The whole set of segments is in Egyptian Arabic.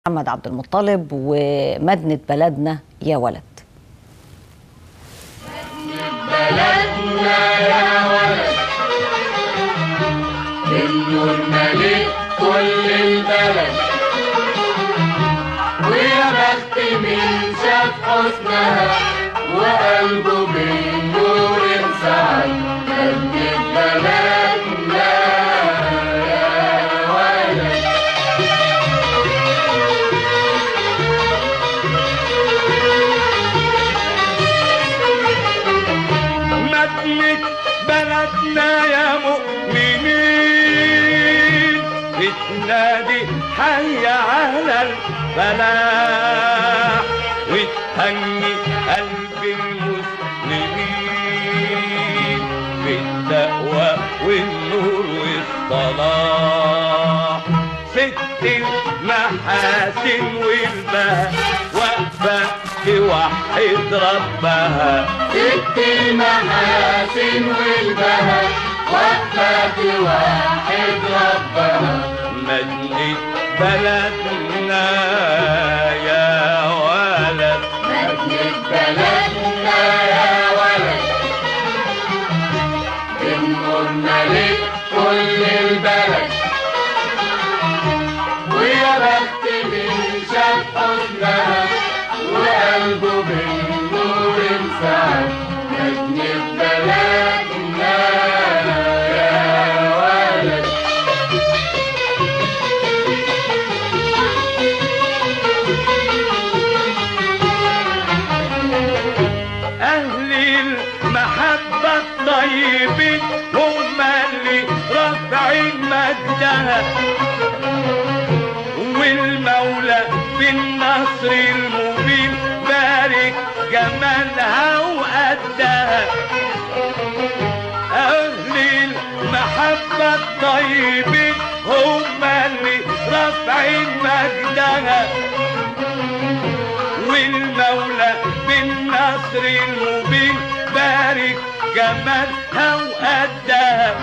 محمد عبد المطلب ومدنة بلدنا يا ولد بلدنا يا ولد بالنور مليء كل البلد ويا بخت من شاف حسنها وقلبه بالنور انسعد مجد بلدنا يا ولد مدنة بلدنا يا مؤمنين بتنادي حي على الفلاح وتهني قلب المسلمين بالتقوى والنور والصلاح ست المحاسن والبهاء واقفة توحد ربها ست المحاسن والبهاء واقفة توحد ربها مجد بلدنا يا ولد مجد بلدنا يا ولد النور مليء كل البلد ويا بخت من شاف حسنها وقلبه بالنور انسعد مجد بلدنا يا ولد أهل المحبة الطيبين هم اللي رافعين مجدها والمولى بالنصر المبين بارك جمالها وقدها أهل المحبة الطيبين هم اللي رافعين مجدها والمولى بالنصر المبين بارك جمالها وقدها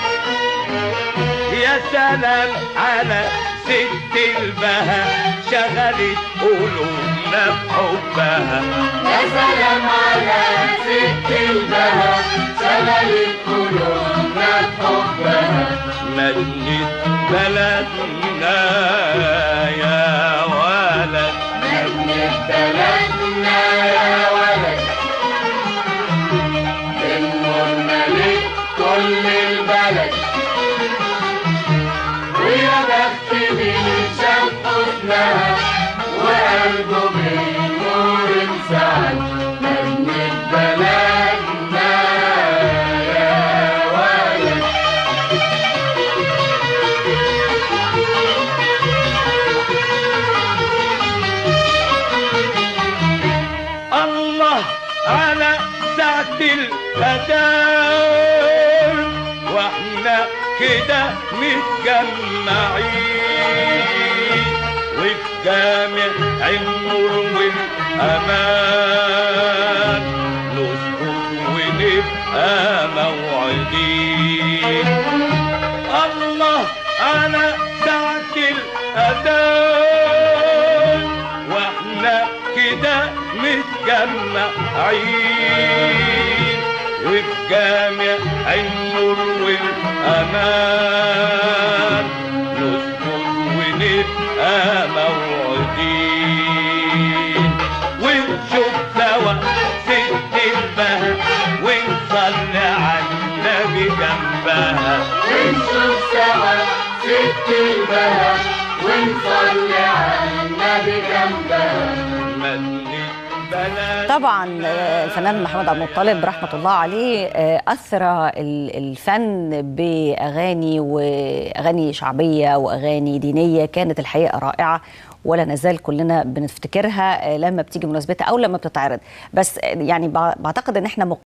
يا سلام على ست البهاء شغلت قلوبنا بحبها يا سلام على ست البهاء شغلت قلوبنا بحبها مجد بلدنا يا ولد مجد بلدنا يا ولد النور مليء كل البلد ويا بخت من شاف حسنها وقلبه بالنور انسعد مجد بلدنا يا ولد الله على ساعة الأذان واحنا كده متجمعين وفي جامع النور والأمان نسكت ونبقى موعدين الله على ساعة الأذان واحنا كده متجمعين وفي جامع النور والأمان نسكت ونبقى موعدين ونشوف سوا ست البهاء ونصلي على النبي جنبها ونشوف سوا ست البهاء ونصلي على النبي جنبها مدنة بلد طبعا آه، الفنان محمد عبد المطلب رحمة الله عليه آه، أثرى ال- الفن بأغاني وأغاني شعبية وأغاني دينية كانت الحقيقة رائعة ولا نزال كلنا بنفتكرها آه، لما بتيجي مناسبتها أو لما بتتعرض بس آه، يعني بع- بعتقد إن احنا